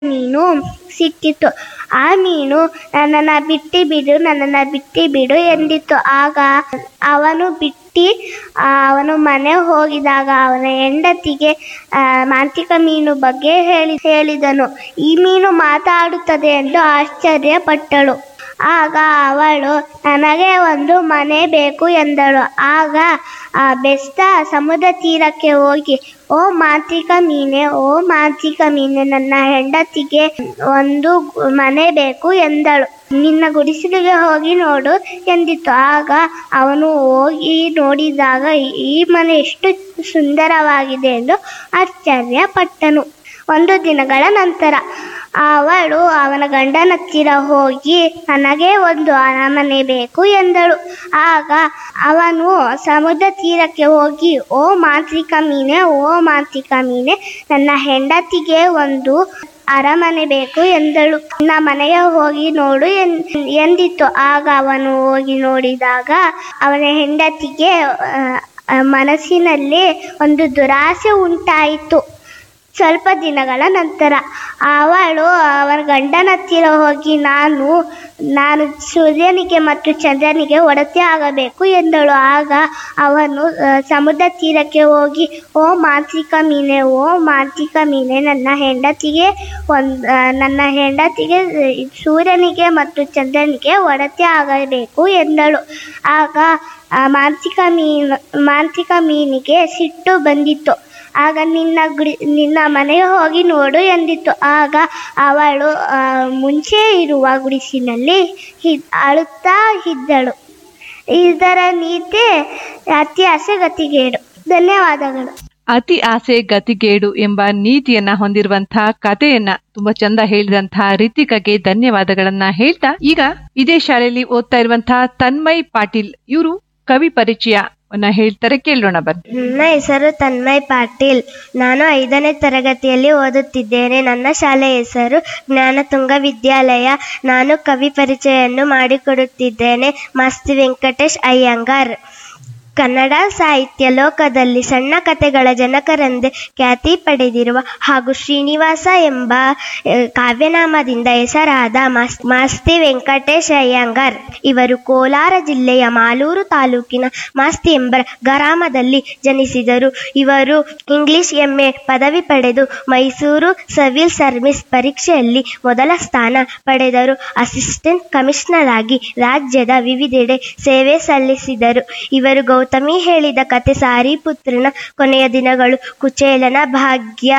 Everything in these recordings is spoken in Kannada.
ಮೀನು ಸಿಕ್ಕಿತು ಆ ಮೀನು ನನ್ನನ್ನು ಬಿಟ್ಟು ಬಿಡು ನನ್ನನ್ನು ಬಿಟ್ಟು ಬಿಡು ಎಂದಿತು ಆಗ ಅವನು ಬಿಟ್ಟು ಅವನು ಮನೆ ಹೋಗಿದಾಗ ಅವನ ಹೆಂಡತಿಗೆ ಆ, ಮಾಂತ್ರಿಕ ಮೀನು ಬಗ್ಗೆ ಹೇಳಿ ಹೇಳಿದನು ಈ ಮೀನು ಮಾತಾಡುತ್ತದೆ ಎಂದು ಆಶ್ಚರ್ಯಪಟ್ಟಳು ಆಗ ಅವಳು ನನಗೆ ಒಂದು ಮನೆ ಬೇಕು ಎಂದಳು ಆಗ ಆ ಬೆಸ್ತ ಸಮುದ್ರ ತೀರಕ್ಕೆ ಹೋಗಿ ಓ ಮಾಂತ್ರಿಕ ಮೀನೆ ಓ ಮಾಂತ್ರಿಕ ಮೀನೆ ನನ್ನ ಹೆಂಡತಿಗೆ ಒಂದು ಗು- ಮನೆ ಬೇಕು ಎಂದಳು ನಿನ್ನ ಗುಡಿಸಲಿಗೆ ಹೋಗಿ ನೋಡು ಎಂದಿತು ಆಗ ಅವನು ಹೋಗಿ ನೋಡಿದಾಗ ಈ ಮನೆ ಎಷ್ಟು ಸುಂದರವಾಗಿದೆ ಎಂದು ಆಶ್ಚರ್ಯಪಟ್ಟನು ಒಂದು ದಿನಗಳ ನಂತರ ಅವಳು ಅವನ ಗಂಡನ ಹತ್ತಿರ ಹೋಗಿ ನನಗೆ ಒಂದು ಅರಮನೆ ಬೇಕು ಎಂದಳು ಆಗ ಅವನು ಸಮುದ್ರ ತೀರಕ್ಕೆ ಹೋಗಿ ಓ ಮಾಂತ್ರಿಕ ಮೀನೆ ಓ ಮಾಂತ್ರಿಕ ಮೀನೆ ನನ್ನ ಹೆಂಡತಿಗೆ ಒಂದು ಅರಮನೆ ಬೇಕು ಎಂದಳು ನನ್ನ ಮನೆಗೆ ಹೋಗಿ ನೋಡು ಎನ್ ಎಂದಿತು ಆಗ ಅವನು ಹೋಗಿ ನೋಡಿದಾಗ ಅವನ ಹೆಂಡತಿಗೆ ಆ, ಆ, ಮನಸ್ಸಿನಲ್ಲಿ ಒಂದು ದುರಾಸೆ ಉಂಟಾಯಿತು ಸ್ವಲ್ಪ ದಿನಗಳ ನಂತರ ಅವಳು ಅವನ ಗಂಡನ ಹತ್ತಿರ ಹೋಗಿ ನಾನು ನಾನು ಸೂರ್ಯನಿಗೆ ಮತ್ತು ಚಂದ್ರನಿಗೆ ಒಡತಿ ಆಗಬೇಕು ಎಂದಳು ಆಗ ಅವನು ಆ, ಸಮುದ್ರ ತೀರಕ್ಕೆ ಹೋಗಿ ಓ ಮಾಂತ್ರಿಕ ಮೀನೆ ಓ ಮಾಂತ್ರಿಕ ಮೀನೆ ನನ್ನ ಹೆಂಡತಿಗೆ ಒಂದು ನನ್ನ ಹೆಂಡತಿಗೆ ಆ, ಸೂರ್ಯನಿಗೆ ಮತ್ತು ಚಂದ್ರನಿಗೆ ಒಡತಿ ಆಗಬೇಕು ಎಂದಳು ಆಗ ಆ ಮಾಂತ್ರಿಕ ಮೀನು ಮಾಂತ್ರಿಕ ಮೀನಿಗೆ ಸಿಟ್ಟು ಬಂದಿತ್ತು ಆಗ ನಿನ್ನ ಗುಡಿ ನಿನ್ನ ಮನೆಗೆ ಹೋಗಿ ನೋಡು ಎಂದಿತ್ತು ಆಗ ಅವಳು ಆ, ಮುಂಚೆ ಇರುವ ಗುಡಿಸಿನಲ್ಲಿ ಹಿದ್ ಅಳುತ್ತಾ ಇದ್ದಳು ಇದರ ನೀತಿ ಅತಿ ಆಸೆ ಗತಿಗೇಡು ಧನ್ಯವಾದಗಳು ಅತಿ ಆಸೆ ಗತಿಗೇಡು ಎಂಬ ನೀತಿಯನ್ನ ಹೊಂದಿರುವಂತಹ ಕಥೆಯನ್ನ ತುಂಬಾ ಚಂದ ಹೇಳಿದಂತಹ ರಿತಿಕಗೆ ಧನ್ಯವಾದಗಳನ್ನ ಹೇಳ್ತಾ ಈಗ ಇದೇ ಶಾಲೆಯಲ್ಲಿ ಓದ್ತಾ ಇರುವಂತಹ ತನ್ಮಯ್ ಪಾಟೀಲ್ ಇವರು ಕವಿ ಪರಿಚಯವನ್ನ ಹೇಳ್ತಾರೆ ಕೇಳೋಣ ಬನ್ನಿ ನನ್ನ ಹೆಸರು ತನ್ಮಯ್ ಪಾಟೀಲ್ ನಾನು ಐದನೇ ತರಗತಿಯಲ್ಲಿ ಓದುತ್ತಿದ್ದೇನೆ ನನ್ನ ಶಾಲೆಯ ಹೆಸರು ಜ್ಞಾನತುಂಗ ವಿದ್ಯಾಲಯ ನಾನು ಕವಿ ಪರಿಚಯವನ್ನು ಮಾಡಿಕೊಡುತ್ತಿದ್ದೇನೆ ಮಾಸ್ತಿ ವೆಂಕಟೇಶ್ ಅಯ್ಯಂಗಾರ್ ಕನ್ನಡ ಸಾಹಿತ್ಯ ಲೋಕದಲ್ಲಿ ಸಣ್ಣ ಕಥೆಗಳ ಜನಕರೆಂದೇ ಖ್ಯಾತಿ ಪಡೆದಿರುವ ಹಾಗೂ ಶ್ರೀನಿವಾಸ ಎಂಬ ಆ, ಕಾವ್ಯನಾಮದಿಂದ ಹೆಸರಾದ ಮಾಸ್ ಮಾಸ್ತಿ ವೆಂಕಟೇಶ್ ಅಯ್ಯಂಗಾರ್ ಇವರು ಕೋಲಾರ ಜಿಲ್ಲೆಯ ಮಾಲೂರು ತಾಲೂಕಿನ ಮಾಸ್ತಿ ಎಂಬ ಗ್ರಾಮದಲ್ಲಿ ಜನಿಸಿದರು ಇವರು ಇಂಗ್ಲಿಷ್ ಎಂಎ ಪದವಿ ಪಡೆದು ಮೈಸೂರು ಸಿವಿಲ್ ಸರ್ವಿಸ್ ಪರೀಕ್ಷೆಯಲ್ಲಿ ಮೊದಲ ಸ್ಥಾನ ಪಡೆದರು ಅಸಿಸ್ಟೆಂಟ್ ಕಮಿಷನರ್ ಆಗಿ ರಾಜ್ಯದ ವಿವಿಧೆಡೆ ಸೇವೆ ಸಲ್ಲಿಸಿದರು ಇವರು ಗೌತಮಿ ಹೇಳಿದ ಕತೆ ಸಾರಿಪುತ್ರನ ಕೊನೆಯ ದಿನಗಳು ಕುಚೇಲನ ಭಾಗ್ಯ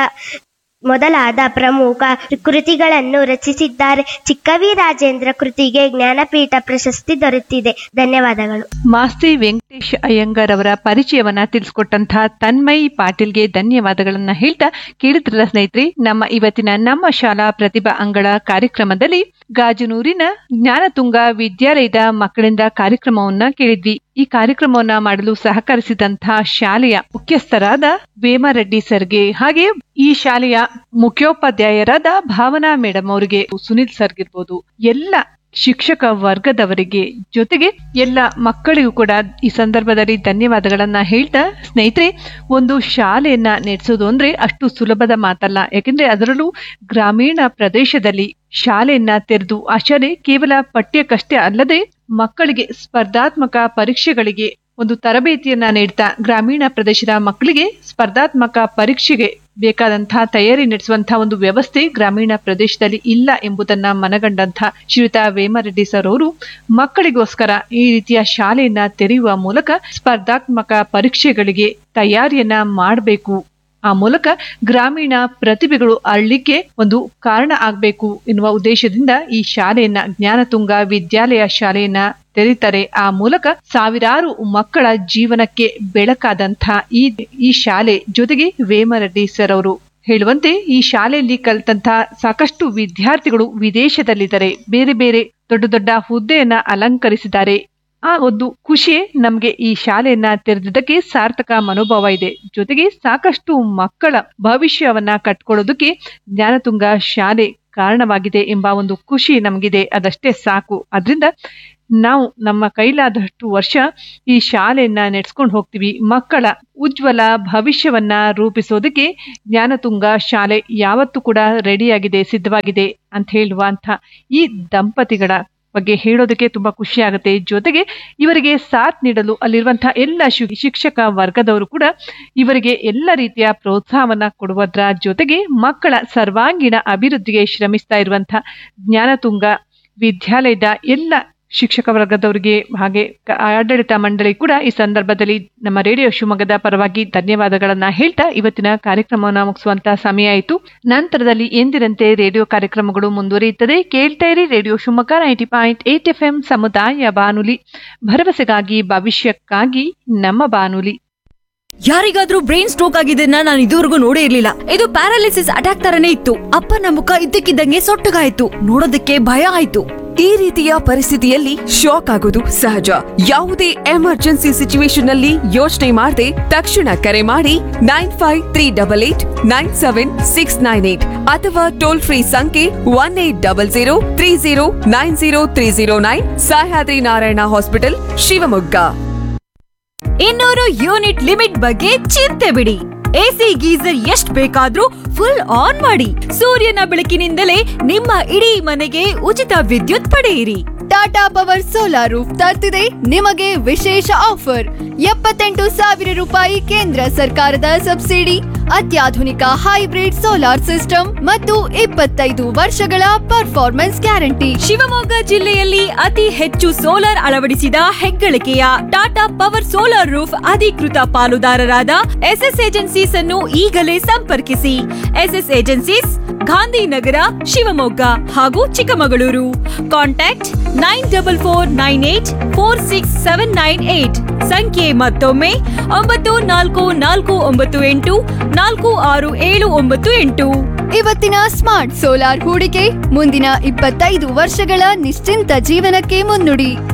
ಮೊದಲಾದ ಪ್ರಮುಖ ಕೃತಿಗಳನ್ನು ರಚಿಸಿದ್ದಾರೆ ಚಿಕ್ಕವಿ ರಾಜೇಂದ್ರ ಕೃತಿಗೆ ಜ್ಞಾನಪೀಠ ಪ್ರಶಸ್ತಿ ದೊರೆತಿದೆ ಧನ್ಯವಾದಗಳು ಮಾಸ್ತಿ ವೆಂಕಟೇಶ್ ಅಯ್ಯಂಗರ್ ಅವರ ಪರಿಚಯವನ್ನ ತಿಳಿಸ್ಕೊಟ್ಟಂತಹ ತನ್ಮಯ್ ಪಾಟೀಲ್ಗೆ ಧನ್ಯವಾದಗಳನ್ನ ಹೇಳ್ತಾ ಕೇಳಿದ್ರಲ್ಲ ಸ್ನೇಹಿತರೆ ನಮ್ಮ ಇವತ್ತಿನ ನಮ್ಮ ಶಾಲಾ ಪ್ರತಿಭಾ ಅಂಗಳ ಕಾರ್ಯಕ್ರಮದಲ್ಲಿ ಗಾಜನೂರಿನ ಜ್ಞಾನತುಂಗ ವಿದ್ಯಾಲಯದ ಮಕ್ಕಳಿಂದ ಕಾರ್ಯಕ್ರಮವನ್ನ ಕೇಳಿದ್ವಿ ಈ ಕಾರ್ಯಕ್ರಮವನ್ನ ಮಾಡಲು ಸಹಕರಿಸಿದಂತಹ ಶಾಲೆಯ ಮುಖ್ಯಸ್ಥರಾದ ವೇಮರೆಡ್ಡಿ ಸರ್ಗೆ ಹಾಗೆ ಈ ಶಾಲೆಯ ಮುಖ್ಯೋಪಾಧ್ಯಾಯರಾದ ಭಾವನಾ ಮೇಡಮ್ ಅವರಿಗೆ ಸುನಿಲ್ ಸರ್ಗಿರ್ಬೋದು ಎಲ್ಲ ಶಿಕ್ಷಕ ವರ್ಗದವರಿಗೆ ಜೊತೆಗೆ ಎಲ್ಲ ಮಕ್ಕಳಿಗೂ ಕೂಡ ಈ ಸಂದರ್ಭದಲ್ಲಿ ಧನ್ಯವಾದಗಳನ್ನ ಹೇಳ್ತಾ ಸ್ನೇಹಿತರೆ ಒಂದು ಶಾಲೆಯನ್ನ ನಡೆಸೋದು ಅಂದ್ರೆ ಅಷ್ಟು ಸುಲಭದ ಮಾತಲ್ಲ ಯಾಕೆಂದ್ರೆ ಅದರಲ್ಲೂ ಗ್ರಾಮೀಣ ಪ್ರದೇಶದಲ್ಲಿ ಶಾಲೆಯನ್ನ ತೆರೆದು ಆ ಶಾಲೆ ಕೇವಲ ಪಠ್ಯಕ್ಕಷ್ಟೇ ಅಲ್ಲದೆ ಮಕ್ಕಳಿಗೆ ಸ್ಪರ್ಧಾತ್ಮಕ ಪರೀಕ್ಷೆಗಳಿಗೆ ಒಂದು ತರಬೇತಿಯನ್ನ ನೀಡ್ತಾ ಗ್ರಾಮೀಣ ಪ್ರದೇಶದ ಮಕ್ಕಳಿಗೆ ಸ್ಪರ್ಧಾತ್ಮಕ ಪರೀಕ್ಷೆಗೆ ಬೇಕಾದಂತಹ ತಯಾರಿ ನಡೆಸುವಂತಹ ಒಂದು ವ್ಯವಸ್ಥೆ ಗ್ರಾಮೀಣ ಪ್ರದೇಶದಲ್ಲಿ ಇಲ್ಲ ಎಂಬುದನ್ನ ಮನಗಂಡಂತಹ ಶ್ರೀಯುತ ವೇಮರೆಡ್ಡಿ ಸರ್ ಅವರು ಮಕ್ಕಳಿಗೋಸ್ಕರ ಈ ರೀತಿಯ ಶಾಲೆಯನ್ನ ತೆರೆಯುವ ಮೂಲಕ ಸ್ಪರ್ಧಾತ್ಮಕ ಪರೀಕ್ಷೆಗಳಿಗೆ ತಯಾರಿಯನ್ನ ಮಾಡಬೇಕು ಆ ಮೂಲಕ ಗ್ರಾಮೀಣ ಪ್ರತಿಭೆಗಳು ಅರಳಿಕ್ಕೆ ಒಂದು ಕಾರಣ ಆಗ್ಬೇಕು ಎನ್ನುವ ಉದ್ದೇಶದಿಂದ ಈ ಶಾಲೆಯನ್ನ ಜ್ಞಾನತುಂಗ ವಿದ್ಯಾಲಯ ಶಾಲೆಯನ್ನ ತೆರೀತಾರೆ ಆ ಮೂಲಕ ಸಾವಿರಾರು ಮಕ್ಕಳ ಜೀವನಕ್ಕೆ ಬೆಳಕಾದಂಥ ಈ ಈ ಶಾಲೆ ಜೊತೆಗೆ ವೇಮರೆಡ್ಡಿ ಸರ್ ಅವರು ಹೇಳುವಂತೆ ಈ ಶಾಲೆಯಲ್ಲಿ ಕಲಿತಂತಹ ಸಾಕಷ್ಟು ವಿದ್ಯಾರ್ಥಿಗಳು ವಿದೇಶದಲ್ಲಿದ್ದಾರೆ ಬೇರೆ ಬೇರೆ ದೊಡ್ಡ ದೊಡ್ಡ ಹುದ್ದೆಯನ್ನ ಅಲಂಕರಿಸಿದ್ದಾರೆ ಆ ಒಂದು ಖುಷಿ ನಮ್ಗೆ ಈ ಶಾಲೆಯನ್ನ ತೆರೆದಿದ್ದಕ್ಕೆ ಸಾರ್ಥಕ ಮನೋಭಾವ ಇದೆ ಜೊತೆಗೆ ಸಾಕಷ್ಟು ಮಕ್ಕಳ ಭವಿಷ್ಯವನ್ನ ಕಟ್ಕೊಳ್ಳೋದಕ್ಕೆ ಜ್ಞಾನತುಂಗ ಶಾಲೆ ಕಾರಣವಾಗಿದೆ ಎಂಬ ಒಂದು ಖುಷಿ ನಮಗಿದೆ ಅದಷ್ಟೇ ಸಾಕು ಅದರಿಂದ ನಾವು ನಮ್ಮ ಕೈಲಾದಷ್ಟು ವರ್ಷ ಈ ಶಾಲೆಯನ್ನ ನಡೆಸ್ಕೊಂಡು ಹೋಗ್ತೀವಿ ಮಕ್ಕಳ ಉಜ್ವಲ ಭವಿಷ್ಯವನ್ನ ರೂಪಿಸೋದಕ್ಕೆ ಜ್ಞಾನತುಂಗ ಶಾಲೆ ಯಾವತ್ತೂ ಕೂಡ ರೆಡಿಯಾಗಿದೆ ಸಿದ್ಧವಾಗಿದೆ ಅಂತ ಹೇಳುವಂಥ ಈ ದಂಪತಿಗಳ ಬಗ್ಗೆ ಹೇಳೋದಕ್ಕೆ ತುಂಬಾ ಖುಷಿ ಆಗುತ್ತೆ ಜೊತೆಗೆ ಇವರಿಗೆ ಸಾಥ್ ನೀಡಲು ಅಲ್ಲಿರುವಂತಹ ಎಲ್ಲ ಶಿ- ಶಿಕ್ಷಕ ವರ್ಗದವರು ಕೂಡ ಇವರಿಗೆ ಎಲ್ಲ ರೀತಿಯ ಪ್ರೋತ್ಸಾಹವನ್ನ ಕೊಡುವುದರ ಜೊತೆಗೆ ಮಕ್ಕಳ ಸರ್ವಾಂಗೀಣ ಅಭಿವೃದ್ಧಿಗೆ ಶ್ರಮಿಸ್ತಾ ಇರುವಂತಹ ಜ್ಞಾನತುಂಗ ವಿದ್ಯಾಲಯದ ಎಲ್ಲ ಶಿಕ್ಷಕ ವರ್ಗದವರಿಗೆ ಹಾಗೆ ಕ- ಆಡಳಿತ ಮಂಡಳಿ ಕೂಡ ಈ ಸಂದರ್ಭದಲ್ಲಿ ನಮ್ಮ ರೇಡಿಯೋ ಶಿವಮೊಗ್ಗದ ಪರವಾಗಿ ಧನ್ಯವಾದಗಳನ್ನ ಹೇಳ್ತಾ ಇವತ್ತಿನ ಕಾರ್ಯಕ್ರಮವನ್ನು ಮುಗಿಸುವಂತ ಸಮಯ ಆಯಿತು ನಂತರದಲ್ಲಿ ಎಂದಿನಂತೆ ರೇಡಿಯೋ ಕಾರ್ಯಕ್ರಮಗಳು ಮುಂದುವರಿಯುತ್ತದೆ ಕೇಳ್ತಾ ಇರಿ radio Shivamogga ninety point eight F M ಸಮುದಾಯ ಬಾನುಲಿ ಭರವಸೆಗಾಗಿ ಭವಿಷ್ಯಕ್ಕಾಗಿ ನಮ್ಮ ಬಾನುಲಿ ಯಾರಿಗಾದ್ರೂ ಬ್ರೈನ್ ಸ್ಟ್ರೋಕ್ ಆಗಿದ್ದನ್ನ ನಾನು ಇದುವರೆಗೂ ನೋಡೇ ಇರ್ಲಿಲ್ಲ ಇದು ಪ್ಯಾರಾಲಿಸಿಸ್ ಅಟ್ಯಾಕ್ ತರನೇ ಇತ್ತು ಅಪ್ಪನ ಮುಖ ಇದ್ದಕ್ಕಿದ್ದಂಗೆ ಸೊಟ್ಟಗಾಯ್ತು ನೋಡೋದಕ್ಕೆ ಭಯ ಆಯ್ತು ಈ ರೀತಿಯ ಪರಿಸ್ಥಿತಿಯಲ್ಲಿ ಶಾಕ್ ಆಗೋದು ಸಹಜ ಯಾವುದೇ ಎಮರ್ಜೆನ್ಸಿ ಸಿಚುವೇಶನ್ ನಲ್ಲಿ ಯೋಚನೆ ಮಾಡದೆ ತಕ್ಷಣ ಕರೆ ಮಾಡಿ nine five three double eight nine seven six nine eight ಅಥವಾ ಟೋಲ್ ಫ್ರೀ ಸಂಖ್ಯೆ one eight double zero three zero nine zero three zero nine Sahyadri Narayana hospital Shivamogga ಇನ್ನೂರು ಯೂನಿಟ್ ಲಿಮಿಟ್ ಬಗ್ಗೆ ಚಿಂತೆ ಬಿಡಿ ಎಸಿ ಗೀಸರ್ ಎಷ್ಟ್ ಬೇಕಾದ್ರೂ ಫುಲ್ ಆನ್ ಮಾಡಿ ಸೂರ್ಯನ ಬೆಳಕಿನಿಂದಲೇ ನಿಮ್ಮ ಇಡೀ ಮನೆಗೆ ಉಚಿತ ವಿದ್ಯುತ್ ಪಡೆಯಿರಿ ಟಾಟಾ ಪವರ್ ಸೋಲಾರ್ ರೂಫ್ ತರ್ತಿದೆ ನಿಮಗೆ ವಿಶೇಷ ಆಫರ್ ಎಪ್ಪತ್ತೆಂಟು ಸಾವಿರ ರೂಪಾಯಿ ಕೇಂದ್ರ ಸರ್ಕಾರದ ಸಬ್ಸಿಡಿ ಅತ್ಯಾಧುನಿಕ ಹೈಬ್ರಿಡ್ ಸೋಲಾರ್ ಸಿಸ್ಟಮ್ ಮತ್ತು ಇಪ್ಪತ್ತೈದು ವರ್ಷಗಳ ಪರ್ಫಾರ್ಮೆನ್ಸ್ ಗ್ಯಾರಂಟಿ ಶಿವಮೊಗ್ಗ ಜಿಲ್ಲೆಯಲ್ಲಿ ಅತಿ ಹೆಚ್ಚು ಸೋಲಾರ್ ಅಳವಡಿಸಿದ ಹೆಗ್ಗಳಿಕೆಯ ಟಾಟಾ ಪವರ್ ಸೋಲಾರ್ ರೂಫ್ ಅಧಿಕೃತ ಪಾಲುದಾರರಾದ ಎಸ್ಎಸ್ ಏಜೆನ್ಸೀಸ್ ಅನ್ನು ಈಗಲೇ ಸಂಪರ್ಕಿಸಿ ಎಸ್ಎಸ್ ಏಜೆನ್ಸೀಸ್ ಗಾಂಧಿನಗರ ಶಿವಮೊಗ್ಗ ಹಾಗೂ Chikkamagaluru contact nine double four nine eight four six seven nine eight ಸಂಖ್ಯೆ ಮತ್ತೊಮ್ಮೆ ಒಂಬತ್ತು ನಾಲ್ಕು ನಾಲ್ಕು ಒಂಬತ್ತು ಎಂಟು ನಾಲ್ಕು ಆರು ಏಳು ಒಂಬತ್ತು ಎಂಟು ಇವತ್ತಿನ ಸ್ಮಾರ್ಟ್ ಸೋಲಾರ್ ಹೂಡಿಕೆ ಮುಂದಿನ ಇಪ್ಪತ್ತೈದು ವರ್ಷಗಳ ನಿಶ್ಚಿಂತ ಜೀವನಕ್ಕೆ ಮುನ್ನುಡಿ